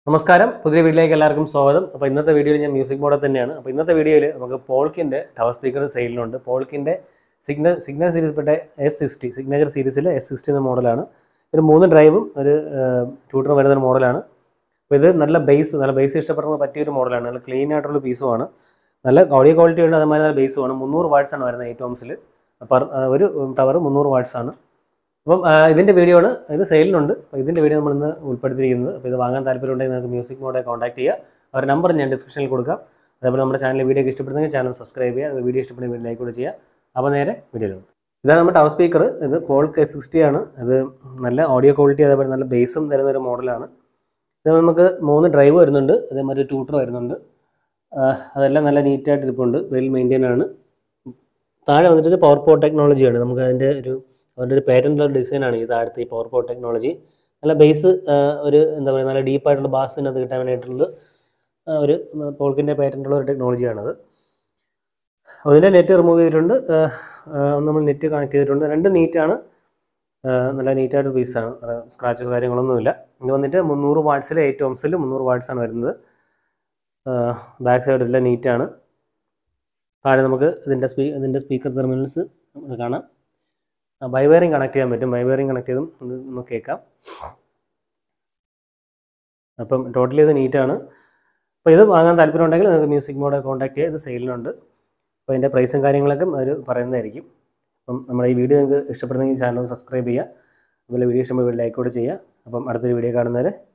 നമസ്കാരം പുതിയ വീഡിയോയിലേക്ക് എല്ലാവർക്കും സ്വാഗതം അപ്പോൾ ഇന്നത്തെ വീഡിയോയിൽ ഞാൻ മ്യൂസിക് മോഡൽ തന്നെയാണ് അപ്പോൾ ഇന്നത്തെ വീഡിയോയിൽ നമുക്ക് പോൾക്കിൻ്റെ ടവർ സ്പീക്കർ സെയിലിനുണ്ട് പോൾക്കിൻ്റെ സിഗ്നൽ സിഗ്നൽ സീരീസിൽപ്പെട്ട എസ് സിക്സ്റ്റി സിഗ്നേച്ചർ സീരീസിലെ എസ് സിക്സ്റ്റി എന്ന മോഡലാണ് ഒരു മൂന്ന് ഡ്രൈവും ഒരു ട്യൂട്ടറും വരുന്ന ഒരു മോഡലാണ് അപ്പോൾ ഇത് നല്ല ബേസ് നല്ല ബേസ് ഇഷ്ടപ്പെടുന്ന പറ്റിയൊരു മോഡലാണ് നല്ല ക്ലീൻ ആയിട്ടുള്ള പീസുമാണ് നല്ല ഓഡിയോ ക്വാളിറ്റി ഉണ്ട് അതുമാതിരി നല്ല ബേസുമാണ് മുന്നൂറ് വാട്ട്സ് ആണ് വരുന്നത് എയ്റ്റ് ഓംസിൽ പെർ ഒരു ടവർ മുന്നൂറ് വാട്ട്സ് ആണ് അപ്പം ആ, ഇതിൻ്റെ വീഡിയോ ആണ് ഇത് സെയിലിനുണ്ട് അപ്പോൾ ഇതിൻ്റെ വീഡിയോ നമ്മൾ ഇന്ന് ഉൾപ്പെടുത്തിയിരിക്കുന്നത് അപ്പോൾ ഇത് വാങ്ങാൻ താല്പര്യമുണ്ടെങ്കിൽ നിങ്ങൾക്ക് മ്യൂസിക് മോഡെ കോൺടാക്ട് ചെയ്യുക അവരുടെ നമ്പർ ഞാൻ ഡിസ്ക്രിപ്ഷനിൽ കൊടുക്കാം അതേപോലെ നമ്മുടെ ചാനൽ വീഡിയോ ഇഷ്ടപ്പെടുന്നെങ്കിൽ ചാനൽ സബ്സ്ക്രൈബ് ചെയ്യുക വീഡിയോ ഇഷ്ടപ്പെടുന്ന വീഡിയോ ലൈക്ക് കൂടെ ചെയ്യുക അപ്പോൾ നേരെ വീഡിയോയിലുണ്ട് ഇതാണ് നമ്മുടെ ടവർ സ്പീക്കർ ഇത് പോൾ കെ സിക്സ്റ്റി ആണ് ഇത് നല്ല ഓഡിയോ ക്വാളിറ്റി അതേപോലെ നല്ല ബേസും തരുന്ന ഒരു മോഡലാണ് ഇത് നമുക്ക് മൂന്ന് ഡ്രൈവ് വരുന്നുണ്ട് അതേമാതിരി ഒരു ട്യൂട്ടർ വരുന്നുണ്ട് ആ, അതെല്ലാം നല്ല നീറ്റായിട്ട് ഇരിപ്പുണ്ട് വെൽ മെയിൻറ്റെയിൻ ആണ് താഴെ വന്നിട്ട് പവർ പോ ടെക്നോളജിയാണ് നമുക്ക് അതിൻ്റെ ഒരു അതിൻ്റെ ഒരു പാറ്റൻ്റ് ഡിസൈനാണ് ഈ താഴത്തെ ഈ പവർ പോ ടെക്നോളജി നല്ല ബേസ് ഒരു എന്താ പറയുക നല്ല ഡീപ്പായിട്ടുള്ള ബാസിനകത്ത് കിട്ടാൻ വേണ്ടിയിട്ടുള്ള ആ, ഒരു പോൾക്കിൻ്റെ പാറ്റൻ്റുള്ള ഒരു ടെക്നോളജിയാണത് അതിൻ്റെ നെറ്റ് റിമൂവ് ചെയ്തിട്ടുണ്ട് ആ, ആ, നമ്മൾ നെറ്റ് കണക്ട് ചെയ്തിട്ടുണ്ട് രണ്ട് നീറ്റാണ് നല്ല നീറ്റായിട്ട് പീസാണ് സ്ക്രാച്ച് കാര്യങ്ങളൊന്നുമില്ല ഇത് വന്നിട്ട് മുന്നൂറ് വാട്ട്സിൽ എയ്റ്റ് ഓംസിൽ മുന്നൂറ് വാട്ട്സ് ആണ് വരുന്നത് ബാക്ക് സൈഡ് എല്ലാം നീറ്റാണ് താഴെ നമുക്ക് ഇതിൻ്റെ സ്പീ ഇതിൻ്റെ സ്പീക്കർ ടെർമിനൽസ് കാണാം ബൈവയറിങ് കണക്ട് ചെയ്യാൻ പറ്റും ബൈവയറിങ് കണക്ട് ചെയ്തും ഇത് നമുക്ക് കേൾക്കാം അപ്പം ടോട്ടലി ഇത് നീറ്റാണ് അപ്പോൾ ഇത് വാങ്ങാൻ താല്പര്യമുണ്ടെങ്കിൽ നിങ്ങൾക്ക് മ്യൂസിക് മോഡ് കോൺടാക്ട് ചെയ്യുക ഇത് സെയിലിനുണ്ട് അപ്പോൾ അതിൻ്റെ പ്രൈസും കാര്യങ്ങളൊക്കെ അവർ പറയുന്നതായിരിക്കും അപ്പം നമ്മുടെ ഈ വീഡിയോ നിങ്ങൾക്ക് ഇഷ്ടപ്പെടുന്നെങ്കിൽ ചാനൽ സബ്സ്ക്രൈബ് ചെയ്യുക അതുപോലെ വീഡിയോ ഇഷ്ടപ്പെടുമ്പോൾ ലൈക്ക് കൂടെ ചെയ്യുക അപ്പം അടുത്തൊരു വീഡിയോ കാണുന്നവരെ